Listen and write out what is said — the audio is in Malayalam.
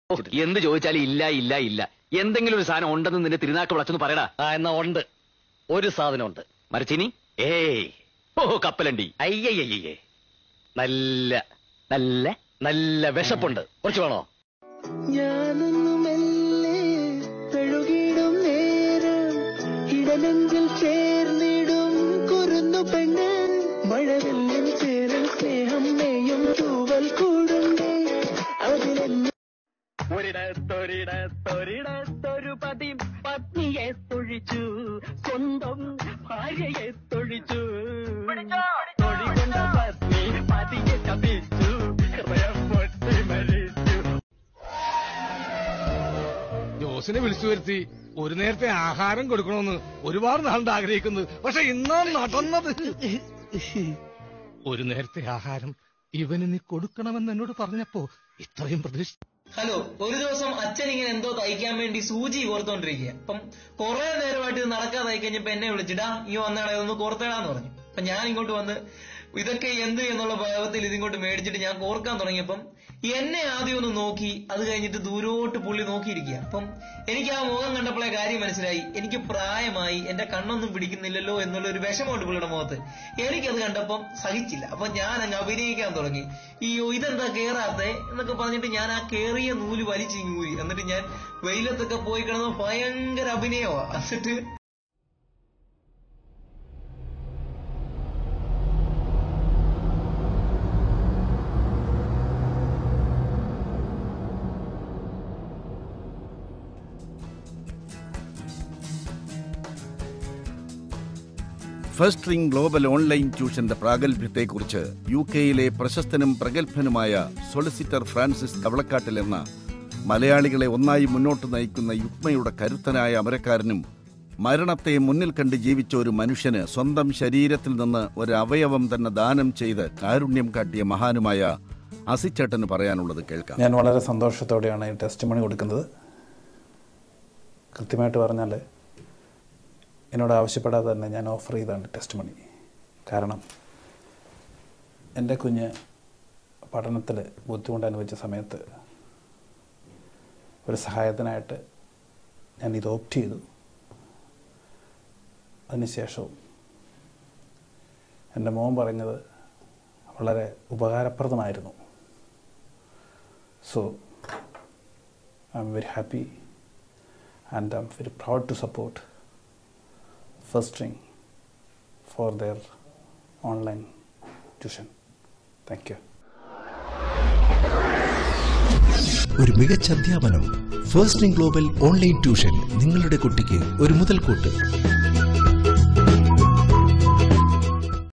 ഓ, എന്ത് ചോദിച്ചാലും ഇല്ല ഇല്ല ഇല്ല എന്തെങ്കിലും ഒരു സാധനം ഉണ്ടെന്ന് നിന്റെ തിരുനാക്ക് വിളച്ചൊന്ന് പറയടാ ആ എന്നാ ഉണ്ട് ഒരു സാധനമുണ്ട് മരച്ചിനി ഏയ് ഓ കപ്പലണ്ടി അയ്യയ്യേ നല്ല നല്ല നല്ല വിശപ്പുണ്ട് കുറച്ച് വേണോ ഞാനൊന്നു മെല്ലെ തഴുകിടും നേരം ഇടനെഞ്ചിൽ ചേർന്നിടും കുരുന്നു പെണ്ണ് മഴവെള്ളം ചേരൽ സ്നേഹം നെയ്യും തൂവൽ കൂടുണ്ടേ അതിലെന്നെ ഒരിടത്തൊരിടത്തൊരു പതി പത്നിയെ തൊഴിച്ചു സ്വന്തം ഭാര്യയെ തൊഴിച്ചു തൊഴികൊണ്ട പത്നി പതിയെ ശപിച്ചു ഹൃദയം പൊട്ടി മരിച്ചു ജോസിനെ വിളിച്ചു വരുത്തി ഒരു നേരത്തെ ആഹാരം കൊടുക്കണമെന്ന് ഒരുപാട് നാളുണ്ട് ആഗ്രഹിക്കുന്നത് പക്ഷെ ഇന്നാ നടന്നത് ഒരു നേരത്തെ ആഹാരം ഇവന് നീ കൊടുക്കണമെന്ന് എന്നോട് പറഞ്ഞപ്പോ ഇത്രയും പ്രതീക്ഷ ഹലോ ഒരു ദിവസം അച്ഛൻ ഇങ്ങനെ എന്തോ തയ്ക്കാൻ വേണ്ടി സൂചി കോർത്തോണ്ടിരിക്കുക അപ്പം കുറെ നേരമായിട്ട് ഇത് നടക്കാതായി കഴിഞ്ഞപ്പോ എന്നെ വിളിച്ചിടാ ഈ വന്നാടെ ഒന്ന് കോർത്തേടാന്ന് പറഞ്ഞു അപ്പൊ ഞാൻ ഇങ്ങോട്ട് വന്ന് ഇതൊക്കെ എന്ത് എന്നുള്ള ഭാഗത്തിൽ ഇതിങ്ങോട്ട് മേടിച്ചിട്ട് ഞാൻ കോർക്കാൻ തുടങ്ങിയപ്പം എന്നെ ആദ്യം ഒന്ന് നോക്കി അത് കഴിഞ്ഞിട്ട് ദൂരോട്ട് പുള്ളി നോക്കിയിരിക്കുക അപ്പം എനിക്ക് ആ മുഖം കണ്ടപ്പോഴേ കാര്യം മനസ്സിലായി എനിക്ക് പ്രായമായി എന്റെ കണ്ണൊന്നും പിടിക്കുന്നില്ലല്ലോ എന്നുള്ള ഒരു വിഷമമുണ്ട് പുള്ളിയുടെ മുഖത്ത് എനിക്കത് കണ്ടപ്പം സഹിച്ചില്ല അപ്പൊ ഞാൻ അങ്ങ് അഭിനയിക്കാൻ തുടങ്ങി അയ്യോ ഇതെന്താ കേറാത്തെ എന്നൊക്കെ പറഞ്ഞിട്ട് ഞാൻ ആ കേറിയ നൂല് വലിച്ചിങ്ങൂരി എന്നിട്ട് ഞാൻ വെയിലത്തൊക്കെ പോയി കിടന്ന് ഭയങ്കര അഭിനയമാ എന്നിട്ട് ഫസ്റ്റ് റിംഗ് ഗ്ലോബൽ ഓൺലൈൻ ട്യൂഷന്റെ പ്രാഗൽഭ്യത്തെക്കുറിച്ച് യു കെയിലെ പ്രശസ്തനും പ്രഗത്ഭനുമായ സൊളിസിറ്റർ ഫ്രാൻസിസ് തവളക്കാട്ടിൽ എന്ന മലയാളികളെ ഒന്നായി മുന്നോട്ട് നയിക്കുന്ന യുക്മയുടെ കരുത്തനായ അമരക്കാരനും മരണത്തെ മുന്നിൽ കണ്ട് ജീവിച്ച ഒരു മനുഷ്യന് സ്വന്തം ശരീരത്തിൽ നിന്ന് ഒരു അവയവം തന്നെ ദാനം ചെയ്ത് കാരുണ്യം കാട്ടിയ മഹാനുമായ അസിച്ചേട്ടന് പറയാനുള്ളത് കേൾക്കാം ഞാൻ വളരെ സന്തോഷത്തോടെയാണ് ഈ ടെസ്റ്റ് മണി കൊടുക്കുന്നത് കൃത്യമായിട്ട് പറഞ്ഞാൽ എന്നോട് ആവശ്യപ്പെടാതെ തന്നെ ഞാൻ ഓഫർ ചെയ്താണ് ടെസ്റ്റ് മണി കാരണം എൻ്റെ കുഞ്ഞ് പഠനത്തിൽ ബുദ്ധിമുട്ട് അനുഭവിച്ച സമയത്ത് ഒരു സഹായത്തിനായിട്ട് ഞാൻ ഇത് ഓപ്റ്റ് ചെയ്തു അതിനുശേഷവും എൻ്റെ മോൻ പറഞ്ഞത് വളരെ ഉപകാരപ്രദമായിരുന്നു So I'm very happy and I'm very proud to support First String for their online tuition. Thank you. ഒരു മികച്ച അധ്യാപനം first in global online tuition നിങ്ങളുടെ കുട്ടിക്ക് ഒരു മുതൽക്കൂട്ട്